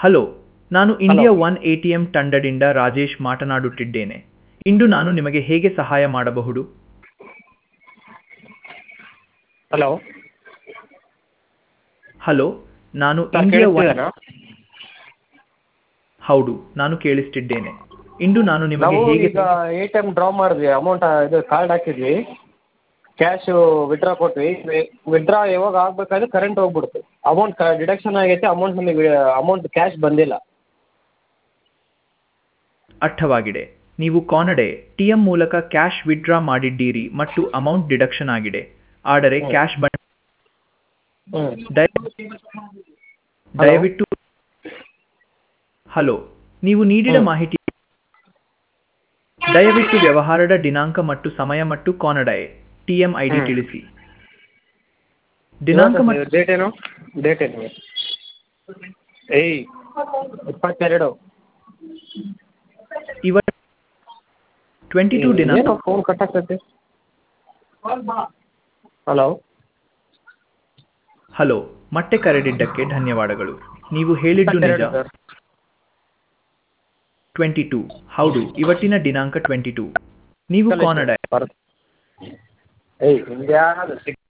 Hello ನಾನು India one A T M ತಂಡದಿಂದ ರಾಜೇಶ್ ಮಾತನಾಡುತ್ತಿದ್ದೇನೆ ಇಂದು ನಾನು ನಿಮಗೆ ಹೇಗೆ ಸಹಾಯ ಮಾಡಬಹುದು ಹಲೋ ಹಲೋ ನಾನು ಸರ್ ಇಂಡಿಯಾ ಒನ್ ಕೇಳಿಸ್ತಿದೆನಾ ಹೌದು ನಾನು ಕೇಳಿಸ್ತಿದ್ದೇನೆ ಇಂದು ನಾನು ನಿಮಗೆ ನಾವು ಹೇಗೆ ಈಗ ಎ ಟಿ ಎಮ್ ಡ್ರಾ ಮಾಡಿದ್ವಿ ಅಮೌಂಟ್ ಇದು ಕಾರ್ಡ್ ಹಾಕಿದ್ವಿ ಕ್ಯಾಶು ವಿಡ್ರಾ ಕೊಟ್ವಿ ವಿಡ್ರಾ ಯಾವಾಗ ಆಗಬೇಕಾದ್ರೆ ಕರೆಂಟ್ ಹೋಗ್ಬಿಡ್ತು ಅಮೌಂಟ್ ಕ ಡಿಡಕ್ಷನ್ ಆಗೈತೆ ಅಮೌಂಟ್ ನಮಗೆ ಅಮೌಂಟ್ ಕ್ಯಾಶ್ ಬಂದಿಲ್ಲ ಅರ್ಥವಾಗಿದೆ ನೀವು ಕಾನಡೆ ಟಿ ಎಂ ಮೂಲಕ ಕ್ಯಾಶ್ ವಿಡ್ರಾ ಮಾಡಿದ್ದೀರಿ ಮತ್ತು ಅಮೌಂಟ್ ಡಿಡಕ್ಷನ್ ಆಗಿದೆ ಆದರೆ ಹ್ಮ್. ಕ್ಯಾಶ್ ಬಂದ ಹ್ಞೂ ದಯವಿಟ್ಟು ಹಲೋ ನೀವು ನೀಡಿದ ಹ್ಮ್. ಮಾಹಿತಿ ದಯವಿಟ್ಟು ವ್ಯವಹಾರದ ದಿನಾಂಕ ಮತ್ತು ಸಮಯ ಮತ್ತು ಕಾನಡೆ T M I D hmm. ತಿಳಿಸಿ ದಿನಾಂಕ ಮತ್ತು ಡೇಟ್ ಏನು ಡೇಟ್ ಏನು ಏಯ್ ಇಪ್ಪತ್ತೆರಡು ಇವತ್ತು ಟ್ವೆಂಟಿ ಟು ದಿನಾಂಕ ಏನೋ ಫೋನ್ ಕಟ್ ಆಗ್ತೈತೆ ಹಲೋ ಹಲೋ ಮತ್ತೆ ಕರೆದಿದ್ದಕ್ಕೆ ಧನ್ಯವಾದಗಳು ನೀವು ಹೇಳಿದ್ದು ನಿಜ ಇಪ್ಪತ್ತೆರಡು ಸರ್ ಟ್ವೆಂಟಿ ಟೂ ಹೌದು ಇವತ್ತಿನ ದಿನಾಂಕ ಟ್ವೆಂಟಿ ಟೂ ನೀವು ಕಾನಡ ಏಯ್ ಹಿಂಗೆ ಯಾರು